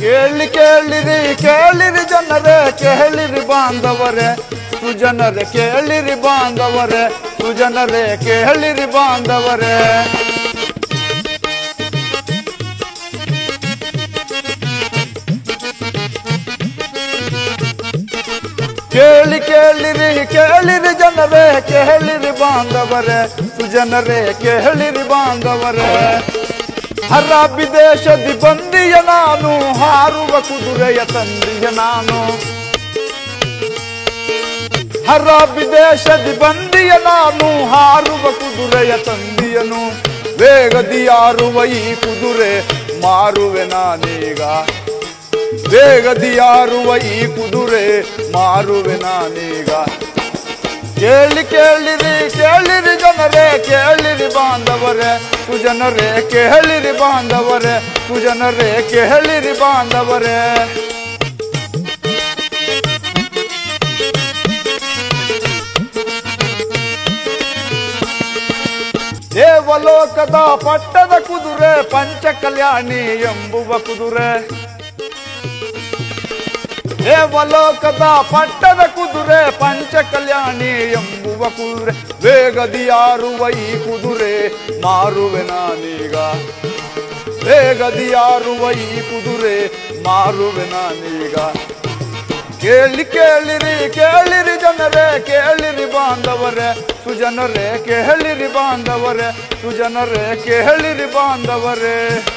ಕೇಳಿ ಕೇಳಿರಿ ಕೇಳಿರಿ ಜನರೇ ಕೇಳಿರಿ ಬಾಂಧವರೇ ಸುಜನರೇ ಕೇಳಿರಿ ಬಾಂಧವರೇ ಸುಜನರೇ ಕೇಳಿರಿ ಬಾಂಧವರೇ ಕೇಳಿ ಕೇಳಿರಿ ಕೇಳಿರಿ ಜನರೇ ಕೇಳಿರಿ ಬಾಂಧವರೇ ಸುಜನರೇ ಕೇಳಿರಿ ಬಾಂಧವರೇ ಹರ ವಿದೇಶದಿ ಬಂದಿಯ ನಾನು ಹಾರುವ ಕುದುರೆಯ ತಂದಿಯ ನಾನು ಹರ ವಿದೇಶದಿ ಬಂದಿಯ ನಾನು ಹಾರುವ ಕುದುರೆಯ ತಂದಿಯನು ವೇಗದಿ ಯಾರುವ ಈ ಕುದುರೆ ಮಾರುವೆ ನಾನೀಗ ವೇಗದಿ ಯಾರುವ ಈ ಕುದುರೆ ಮಾರುವೆ ನಾನೀಗ ಕೇಳಿ ಕೇಳಿರಿ ಕೇಳಿರಿ ಜನರೇ ಕೇಳಿರಿ ಬಾಂಧವರೇ ಸುಜನರೇ ಕೇಳಿರಿ ಬಾಂಧವರೇ ಸುಜನರೇ ಕೇಳಿರಿ ಬಾಂಧವರೇ ದೇವಲೋಕದ ಪಟ್ಟದ ಕುದುರೆ ಪಂಚ ಕಲ್ಯಾಣಿ ಎಂಬುವ ಕುದುರೆ ದೇವಲೋಕದ ಪಟ್ಟದ ಕುದುರೆ ಪಂಚ ಕಲ್ಯಾಣಿ ಎಂಬುವ ಕುದುರೆ ವೇಗದಿ ಯಾರುವ ಈ ಕುದುರೆ ಮಾರುವೆ ನಾನೀಗ ವೇಗದಿ ಯಾರುವ ಈ ಕುದುರೆ ಮಾರುವೆ ನಾನೀಗ ಕೇಳಿ ಕೇಳಿರಿ ಕೇಳಿರಿ ಜನರೇ ಕೇಳಿರಿ ಬಾಂಧವರೇ ಸುಜನರೇ ಕೇಳಿರಿ ಬಾಂಧವರೇ ಸುಜನರೇ ಕೇಳಿರಿ ಬಾಂಧವರೇ